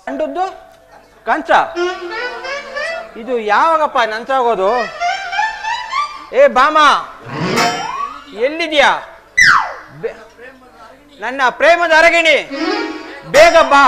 ಕಂಡದ್ದು ಕಂಚ ಇದು ಯಾವಾಗಪ್ಪ ನಂಚಾಗೋದು ಏ ಬಾಮ ಎಲ್ಲಿದ್ಯಾ ಬೆ- ನನ್ನ ಪ್ರೇಮದ ಅರಗಿಣಿ ಬೇಗ ಬಾ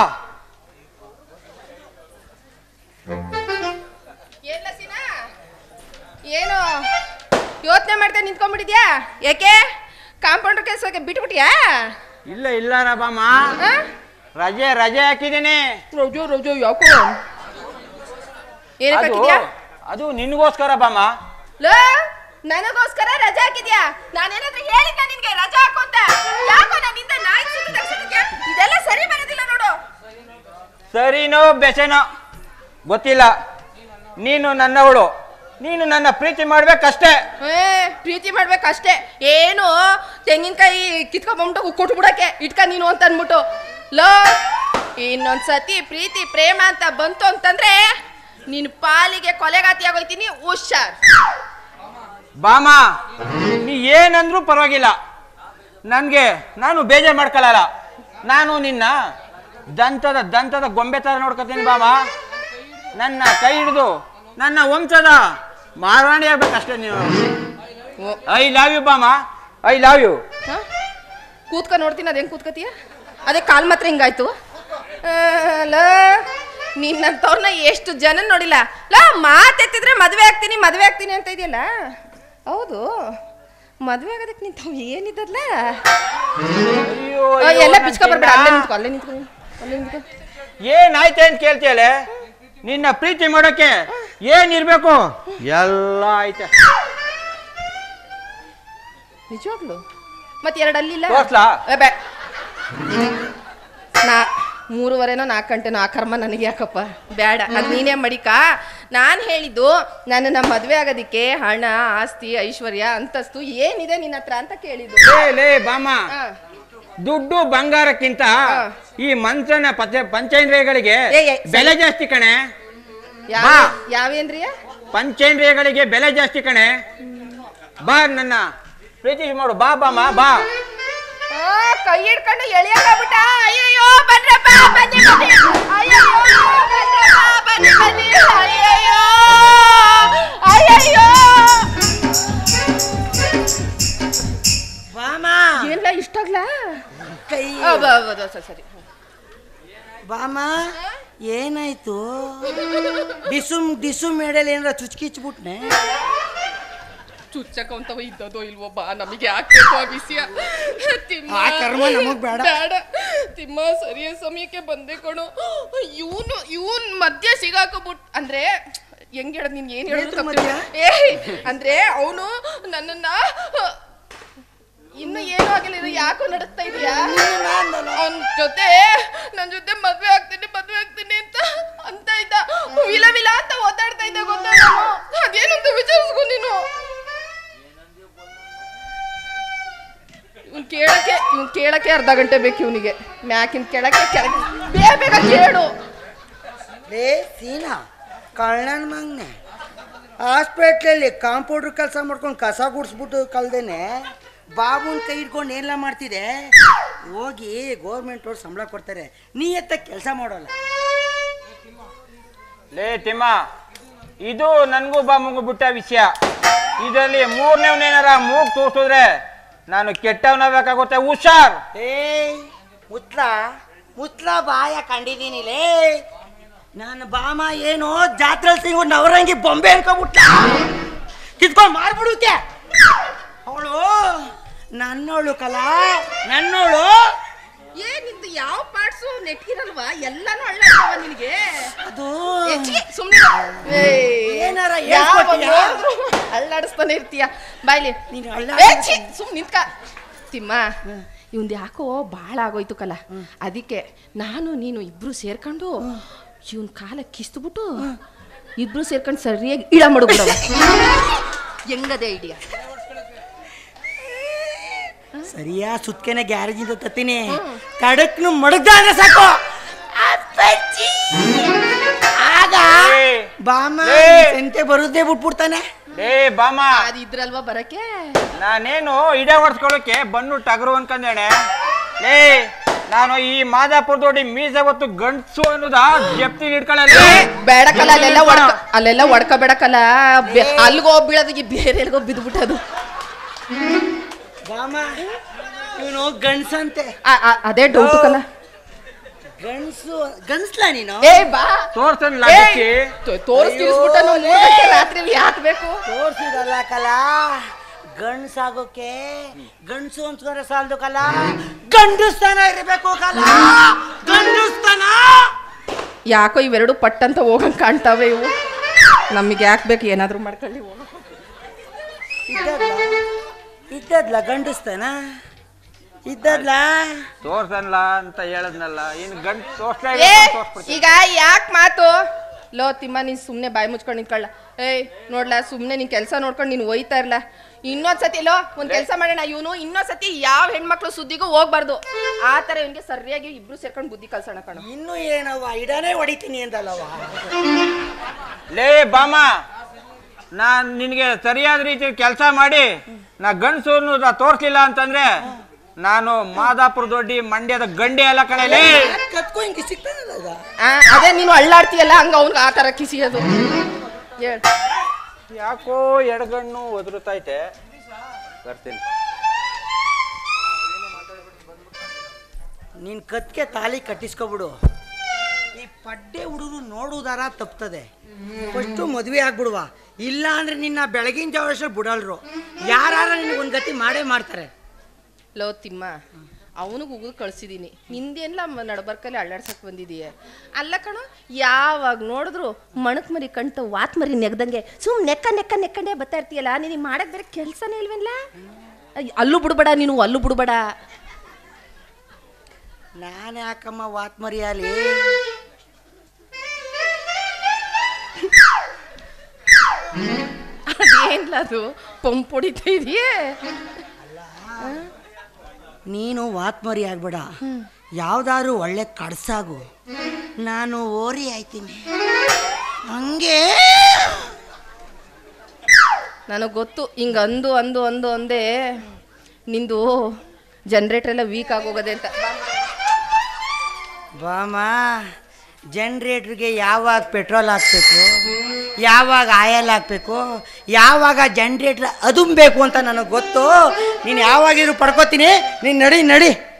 ಏನ್ಲ ಸೀನಾ? ಏನು ಯೋಚನೆ ಮಾಡ್ತಾ ನಿಂತ್ಕೊಂಡ್ಬಿಟ್ಟಿದ್ಯಾ ಯಾಕೆ ಕಾಂಪೌಂಡರ್ ಕೆಲಸಕ್ಕೆ ಬಿಟ್ಬಿಟ್ಯಾ ಇಲ್ಲ ಇಲ್ಲ ರ ಬಾಮ ಆ? ರಜೆ ರಜೆ ಹಾಕಿದ್ದೀನಿ ರೋಜು ರೋಜು ಯಾಕೋ ಏನಕ್ಕೆ ಅದು ಹಾಕಿದ್ಯಾ ಅದು ನಿನ್ಗೋಸ್ಕರ ಬಾಮ ಲೋ ನನಗೋಸ್ಕರ ರಜಾ ಹಾಕಿದ್ಯಾ ನಾನೇನಾದ್ರೂ ಹೇಳಿದ್ದ ನಿನ್ಗೆ ರಜಾ ಹಾಕು ಅಂತ ಯಾಕೋ ನನ್ನಿಂದ ನಾಯಿ ಸುದ್ದಿ ತಗ್ಸಿದ್ಯಾ ಇದೆಲ್ಲ ಸರಿ ಬರೋದಿಲ್ಲ ನೋಡು ಸರಿನೋ ಬೆಸೆನೋ ಗೊತ್ತಿಲ್ಲ ನೀನು ನನ್ನವಳು ನೀನು ನನ್ನ ಪ್ರೀತಿ ಮಾಡ್ಬೇಕಷ್ಟೇ ಏ ಪ್ರೀತಿ ಮಾಡ್ಬೇಕಷ್ಟೇ ಏನು ತೆಂಗಿನಕಾಯಿ ಕಿತ್ಕೊಂಡ್ಬಂದ್ಬಿಟ್ಟು ಕೊಟ್ಬಿಡಕ್ಕೆ ಇಟ್ಕ ನೀನು ಅಂತ ಅನ್ಬಿಟ್ಟು ಲೋ ಇನ್ನೊಂದ್ಸತಿ ಪ್ರೀತಿ ಪ್ರೇಮ ಅಂತ ಬಂತು ಅಂತಂದ್ರೆ ನಿನ್ ಪಾಲಿಗೆ ಕೊಲೆಗಾತಿ ಆಗೋಯ್ತೀನಿ ಹುಷಾರ್ ಬಾಮ ನೀ ಏನಂದ್ರೂ ಪರವಾಗಿಲ್ಲ ನನಗೆ ನಾನು ಬೇಜಾರು ಮಾಡ್ಕೊಳ್ಳಲ್ಲ ನಾನು ನಿನ್ನ ದಂತದ ದಂತದ ಗೊಂಬೆ ಥರ ನೋಡ್ಕೊತೀನಿ ಬಾಮ ನನ್ನ ಕೈ ಹಿಡಿದು ನನ್ನ ವಂಶದ ಮಾರಾಣಿ ಆಗ್ಬೇಕಷ್ಟೇ ನೀವು ಐ ಲವ್ ಯು ಬಾಮ ಐ ಲವ್ ಯು ಹ? ಕೂತ್ಕ ನೋಡ್ತೀನಿ ಅದೇನ್ ಕೂತ್ಕತೀಯ ಅದೇ ಕಾಲ್ ಮಾತ್ರ ಹಿಂಗಾಯ್ತು ಆ, ಲ ನಿನ್ನಂತವ್ರನ್ನ ಎಷ್ಟು ಜನ ನೋಡಿಲ್ಲ ಲ ಮಾತೆತ್ತಿದ್ರೆ ಮದ್ವೆ ಆಗ್ತೀನಿ ಮದ್ವೆ ಆಗ್ತೀನಿ ಅಂತ ಇದೆಯಲ್ಲ ಹೌದು ಮದ್ವೆ ಆಗೋದಕ್ಕೆ ನಿಂತಾವ್ ಏನಿದಲ್ಲ ಅಯ್ಯೋ ಆ, ಅಯ್ಯೋ, ಎಲ್ಲ ನನ್ ಬಿಚ್ಕೊ ಬರ್ಬೇಡ ಚಿನ್ನ. ಅಲ್ಲೇ ನಿಂತ್ಕೊ ಅಲ್ಲೇ ನಿಂತ್ಕೊ ನೀನು. ಅಲ್ಲೇ ನಿಂತ್ಕೊ ಏನಾಯ್ತೆ ಅಂತ ಕೇಳ್ತೀಯಲೆ ನಿನ್ನ ಪ್ರೀತಿ ಮಾಡೋಕೆ ಏನಿರ್ಬೇಕು ಎಲ್ಲ ಐತೆ ನಿಜವಾಗ್ಲು ಮತ್ತೆ ಎರಡು ಅಲ್ಲಿಲ್ಲ ತೋರ್ಸ್ಲಾ? ಏ, ಬೇ ನಾ ಮೂರುವರೆನೋ ನಾಲ್ಕು ಗಂಟೆನೋ ಆ ಕರ್ಮ ನನಗೆ ಯಾಕಪ್ಪ ಬೇಡ ಅದು ನೀನೇ ಮಡಿಕ ನಾನು ಹೇಳಿದ್ದು ನನ್ನನ್ನು ಮದುವೆ ಆಗೋದಕ್ಕೆ ಹಣ ಆಸ್ತಿ ಐಶ್ವರ್ಯ ಅಂತಸ್ತು ಏನಿದೆ ನಿನ್ನ ಹತ್ರ ಅಂತ ಕೇಳಿದ್ದು ಲೇ ಲೇ ಬಾಮ ಆ, ದುಡ್ಡು ಬಂಗಾರಕ್ಕಿಂತ ಹಾ. ಈ ಮನ್ಸನ ಪಂಚ ಪಂಚೇಂದ್ರಿಯಗಳಿಗೆ ಏ, ಏ, ಬೆಲೆ ಜಾಸ್ತಿ ಕಣೆ ಯಾವ ಬಾ. ಯಾವೇನ್ರಿಯ ಪಂಚೇಂದ್ರಿಯಗಳಿಗೆ ಬೆಲೆ ಜಾಸ್ತಿ ಕಣೆ ಬಾ ನನ್ನ ಪ್ರೀತಿ ಮಾಡು ಬಾ ಬಾಮ ಬಾ ಆ, ಕೈ ಹಿಡ್ಕೊಂಡು ಎಳಿಯಾಗ್ಬಿಟ್ಟ ಅಯ್ಯಯ್ಯೋ ಬನ್ರಪ್ಪ ಬನ್ನಿ ಬನ್ನಿ ಅಯ್ಯಯ್ಯೋ ಬನ್ರಪ್ಪ ಬನ್ನಿ ಬನ್ನಿ ಅಯ್ಯಯ್ಯೋ ಅಯ್ಯಯ್ಯೋ ಬಾಮ ಏನ್ಲ ಇಷ್ಟಾಗ್ಲಾ ಕೈ ಆ, ಬ- ಬ- ಬ- ಸರಿ, ಸರಿ ಬಾಮ ಏನಾಯ್ತು ಡಿಸುಮ್ ಡಿಸುಮ್ ಮೇಡಲ್ ಏನಾರ ಚುಚ್ಕಿಚ್ಬಿಟ್ನೆ ಚುಚ್ಚಕಂತವ ಇದ್ದದೋ ಇಲ್ವೋ ಬಾ ನಮಗೆ ಆಗ್ಬೇಕು ಆ ವಿಷಯ ತಿಮ್ಮ ಆ ಕರ್ಮ ನಮಗ್ ಬೇಡ. ಬೇಡ ತಿಮ್ಮ ಸರಿಯ ಸಮಯಕ್ಕೆ ಬಂದೆ ಕಣು ಇವನು ಇವನ್ ಮಧ್ಯ ಸಿಗಾಕಬಿಟ್ ಅಂದ್ರೆ ಹೆಂಗ್ ಹೇಳದ್ ನೀನ್ ಏನ್ ಏನ್ರ ಹೇಳೋದು ಮಧ್ಯ? ಏ ಅಂದ್ರೆ ಅವನು ನನ್ನನ್ನ ಇನ್ನು ಏನೂ ಆಗಿಲ್ಲ ಇದು ಯಾಕೋ ನಡೆಸ್ತಾ ಇದೀಯಾ ಅವನ್ ಜೊತೆ ನನ್ ಜೊತೆ ಮದ್ವೆ ಆಗ್ತೀನಿ ಮದ್ವೆ ಆಗ್ತೀನಿ ಅಂತ ಅಂತ ಇದ್ದ ವಿಲ ವಿಲ ಅಂತ ಓದಾಡ್ತಾ ಇದ್ದ ಗೊತ್ತಾ ನಾನು ಅದೇನಂತ ವಿಚಾರಿಸ್ಕೊ ನೀನು ಇವ್ನ್ ಕೇಳಕ್ಕೆ ಇವ್ನ್ ಕೇಳಕ್ಕೆ ಅರ್ಧ ಗಂಟೆ ಬೇಕು ಇವನಿಗೆ ಮ್ಯಾಕಿನ್ ಕೇಳಕ್ಕೆ ಕೆಳಗೆ ಬೇಗ ಬೇಗ ಕೇಳು ಲೇ ಸೀನಾ ಕಳ್ಳನ ಮಗ್ನೆ ಹಾಸ್ಪಿಟ್ಲಲ್ಲಿ ಕಾಂಪೌಂಡ್ರ್ ಕೆಲಸ ಮಾಡ್ಕೊಂಡು ಕಸ ಗುಡಿಸ್ಬಿಟ್ಟು ಕಳ್ದೇನೆ ಬಾಬುನ್ ಕೈ ಹಿಡ್ಕೊಂಡು ಏನೆಲ್ಲ ಮಾಡ್ತಿದೆ ಹೋಗಿ ಗೋರ್ಮೆಂಟ್ ಅವ್ರು ಸಂಬಳ ಕೊಡ್ತಾರೆ ನೀ ಎತ್ತ ಕೆಲಸ ಮಾಡೋಲ್ಲ ಲೇ ತಿಮ್ಮ ಇದು ನನಗೂ ಬಾಮಗೂ ಬಿಟ್ಟ ವಿಷಯ ಇದರಲ್ಲಿ ಮೂರನೇವನೇನಾರ ಮೂಗ್ ತೋರ್ಸಿದ್ರೆ ನಾನು ಕೆಟ್ಟವನಾಗಬೇಕಾಗುತ್ತೆ ಹುಷಾರ್ ಏಯ್ ಮುತ್ಲ ಮುತ್ಲ ಬಾಯ ಕಂಡಿದ್ದೀನಿ ಲೇ ನನ್ನ ಬಾಮ ಏನು ಜಾತ್ರೆ ಸಿಂಗ್ ನವರಂಗಿ ಬೊಂಬೆ ಅನ್ಕೊಬಿಟ್ಟ ಕಿತ್ಕೊಂಡು ಮಾರ್ಬಿಡುತ್ತೆ ಅವಳು ನನ್ನೋಳು ಕಲಾ ನನ್ನೋಳು ಏನಿದ್ದು ಯಾವ ಪಾರ್ಟ್ಸು ನೆಟ್ಗಿರಲ್ವಾ ಎಲ್ಲಾನು ಅಳ್ಳಾಡ್ತಾವ ನಿನಗೆ ಅದು ಸುಮ್ಮನೆ ಏನಾರ ಹೇಳ್ಕೊಟ್ಯಾ? ಅಳ್ಳಾಡಿಸ್ತಾನೆ ಇರ್ತೀಯ ಬಾಯ್ಲಿ ನೀನು ಏ, ಅಳ್ಳಾಡ್ಸ್ತಾನೆ. ಛೀ, ಸುಮ್ ನಿಂತ್ಕ ತಿಮ್ಮ ಇವಂದು ಯಾಕೋ ಭಾಳ ಆಗೋಯ್ತು ಕಲ ಅದಕ್ಕೆ ನಾನು ನೀನು ಇಬ್ರು ಸೇರ್ಕೊಂಡು ಇವನ್ ಕಾಲ ಕಿಸ್ದುಬಿಟ್ಟು ಇಬ್ರು ಸೇರ್ಕೊಂಡು ಸರಿಯಾಗಿ ಇಡ ಮಾಡ್ಬಿಡವ ಹೆಂಗದೆ ಐಡಿಯಾ ಸರಿಯಾ ಸುತ್ಕೆನೆ ಗ್ಯಾರೇಜಿಂದ ತತ್ತೀನಿ ಕಡಕ್ನು ಮಡಗ್ದ ಅಂದ್ರೆ ಸಾಕು ಅಪ್ಪಚ್ಚಿ. ಆಗ ಏ, ಬಾಮ ಏ. ಸಂತೆ ಬರುದೇ ಬಿಟ್ಬಿಡ್ತಾನೆ ಲೇ ಬಾಮ ಅದು ಇದ್ರಲ್ವಾ ಬರಕ್ಕೆ ನಾನೇನು ಇಡೆ ಹೊಡ್ಸ್ಕೊಳ್ಳೋಕೆ ಬಣ್ಣು ಟಗರು ಅನ್ಕಂದೇಣೆ ಲೇ ನಾನು ಈ ಮಾದಾಪುರ ದೊಡ್ಡಿ ಮೀಸೆ ಹೊತ್ತು ಗಂಡ್ಸು ಅನ್ನೋದ ಜಪ್ತಿ ಹಿಡ್ಕೊಳ್ಳಲ್ಲ ಬೇಡಕಲ್ಲ ಅಲ್ಲೆಲ್ಲ ಒಡ್ಕ ಅಲ್ಲೆಲ್ಲ ಒಡ್ಕ ಬೇಡಕಲ್ಲ ಬೆ- ಅಲ್ಗೋ ಬೀಳೋದು ಈ ಬೇರೆ ಎಲ್ಗೋ ಬಿದ್ಬಿಟ್ಟದು ಬಾಮ ಇವನು ಗಂಡ್ಸಂತೆ ಆ- ಆ- ಅದೇ ಡೌಟು ಕಲ್ಲ ಗಂಡ್ಸು ಗಂಡ್ಸ್ಲಾ ನೀನು ಏ ಬಾ ತೋರ್ಸಲ್ಲ ತೋರಿಸ್ ತಿಳಿಸ್ಬಿಟ್ಟ ರಾತ್ರಿ ಯಾಕೆ ಬೇಕು ತೋರ್ಸಿದಲ್ಲ ಕಲ ಗಂಡ್ಸಾಗೋಕೆ ಗಂಡ್ಸು ಅನ್ಸ್ಕೊಂಡ್ರೆ ಸಾಲದು ಕಲ ಗಂಡಸ್ತಾನ ಇರಬೇಕು ಕಲ ಗಂಡಸ್ತಾನ ಯಾಕೋ ಇವೆರಡು ಪಟ್ಟಂತ ಹೋಗಂಗ್ ಕಾಣ್ತಾವೆ ಇವು ನಮಗೆ ಯಾಕೆ ಬೇಕು ಏನಾದರೂ ಮಾಡ್ಕೊಳ್ಳಿ ಹೋಗು. ಇದ್ದದ್ಲ ಇದ್ದದ್ಲ ಗಂಡಸ್ತಾನ ಇದ್ದದ್ಲ ತೋರ್ಸಲ್ಲ ಅಂತ ಹೇಳದ್ನಲ್ಲ ಇನ್ ಗಂಡ್ ತೋರ್ಸ್ಲೇ ಏ ತೋರ್ಸ್ಬಿಡ್ತೀನಿ ಈಗ ಯಾಕೆ ಮಾತು ಲೋ ತಿಮ್ಮ ನೀನ್ ಸುಮ್ಮನೆ ಬಾಯಿ ಮುಚ್ಕೊಂಡು ನಿಂತ್ಕೊಳ್ಳ ಏಯ್ ನೋಡ್ಲಾ ಸುಮ್ಮನೆ ನೀನ್ ಕೆಲಸ ನೋಡ್ಕೊಂಡು ನೀನು ಒಯ್ತಾ ಇರ್ಲ ಇನ್ನೊಂದ್ ಸತಿ ಲೋ ಒಂದ್ ಕೆಲಸ ಮಾಡೋಣ ಇವನು ಇನ್ನೊಂದ್ ಸತಿ ಯಾವ ಹೆಣ್ಮಕ್ಳು ಸುದ್ದಿಗೂ ಹೋಗ್ಬಾರ್ದು ಆ ತರ ಇವನ್ಗೆ ಸರಿಯಾಗಿ ಇಬ್ರು ಸೇರ್ಕೊಂಡು ಬುದ್ಧಿ ಕಲ್ಸೋಣ ಕಣ ಇನ್ನು ಏನವ್ವ ಇಡನೇ ಹೊಡಿತೀನಿ ಅಂತಲ್ಲವ್ವ ಲೇ ಬಾಮ ನಾನ್ ನಿನಗೆ ಸರಿಯಾದ ರೀತಿ ಕೆಲಸ ಮಾಡಿ ನಾ ಗಂಡಸು ಅನ್ನೋದ ತೋರ್ಸ್ಲಿಲ್ಲ ಅಂತಂದ್ರೆ ನಾನು ಮಾದಾಪುರ ದೊಡ್ಡಿ ಮಂಡ್ಯದ ಗಂಡೆ ಎಲ್ಲ ಕಣಲೇ ಕತ್ಕೊ ಹಿಂಗೆ ಸಿಗ್ತಾನಲ್ಲ ಅದ ಆ, ಅದೇ ನೀನು ಅಳ್ಳಾಡ್ತೀಯಲ್ಲ ಹಂಗ ಅವ್ನ್ಗೆ ಆ ತರ ಕಿಸಿಯೋದು ಹೇಳ್ ಯಾಕೋ ಎಡಗಣ್ಣು ಒದರುತ್ತೈತೆ ಬರ್ತೀನಿ ನೀನ್ ಕತ್ಗೆ ತಾಲಿ ಕಟ್ಟಿಸ್ಕೊಬಿಡು ಈ ಪಡ್ಡೆ ಹುಡುಗರು ನೋಡುವುದಾರ ತಪ್ತದೆ ಫಸ್ಟು ಮದುವೆ ಆಗ್ಬಿಡುವ ಇಲ್ಲ ಅಂದ್ರೆ ನಿನ್ನ ಬೆಳಗಿನ ಜಾವ ಬಿಡಲ್ರು ಯಾರು ನಿನಗೆ ಒಂದು ಗತಿ ಮಾಡೇ ಮಾಡ್ತಾರೆ ಲೋ ತಿಮ್ಮ ಅವನಿಗೆ ಉಗಿದು ಕಳ್ಸಿದೀನಿ ನಿಂದೇನ್ಲ ನಡಬರ್ಕಲ್ಲಿ ಅಳ್ಳಾಡ್ಸಕ್ ಬಂದಿದೀಯ ಅಲ್ಲ ಕಣೋ ಯಾವಾಗ ನೋಡಿದ್ರು ಮಣಕ್ ಮರಿ ಕಣ್ತು ವಾತ್ ಮರಿ ನೆಗ್ದಂಗೆ ಸುಮ್ ನೆಕ್ಕ ನೆಕ್ಕ ನೆಕ್ಕಂಡೆ ಬರ್ತಾ ಇರ್ತೀಯಲ್ಲ ನಿನಗೆ ಮಾಡಕ್ ಬೇರೆ ಕೆಲಸನೇ ಇಲ್ವೇನ್ಲ ಅಯ್ಯ್, ಅಲ್ಲೂ ಬಿಡ್ಬೇಡ ನೀನು ಅಲ್ಲೂ ಬಿಡ್ಬೇಡ ನಾನು ಯಾಕಮ್ಮ ವಾತ್ ಮರಿಯಾಲಿ ಅದೇನ್ಲ ಅದು ಪಂಪ್ ಹೊಡಿತಾ ಇದೆಯೇ ನೀನು ವಾತ್ ಮರಿ ಆಗ್ಬೇಡ ಯಾವ್ದಾದ್ರು ಒಳ್ಳೆ ಕಡ್ಸಾಗು ನಾನು ಓರಿ ಆಯ್ತೀನಿ ಹಂಗೆ ನನಗೆ ಗೊತ್ತು ಹಿಂಗೆ ಅಂದು ಅಂದು ಅಂದು ಅಂದೆ ನಿಂದು ಜನ್ರೇಟರ್ ಎಲ್ಲ ವೀಕ್ ಆಗೋಗದೆ ಅಂತ ಬಾ. ಬಾಮ ಜನ್ರೇಟ್ರಿಗೆ ಯಾವಾಗ ಪೆಟ್ರೋಲ್ ಹಾಕ್ಬೇಕು ಯಾವಾಗ ಆಯಲ್ ಹಾಕ್ಬೇಕು ಯಾವಾಗ ಜನ್ರೇಟ್ರ್ ಅದುಂಬೇಕು ಅಂತ ನನಗೆ ಗೊತ್ತು ನೀನು ಯಾವಾಗಿದ್ರು ಪಡ್ಕೋತೀನಿ ನೀನು ನಡಿ ನಡಿ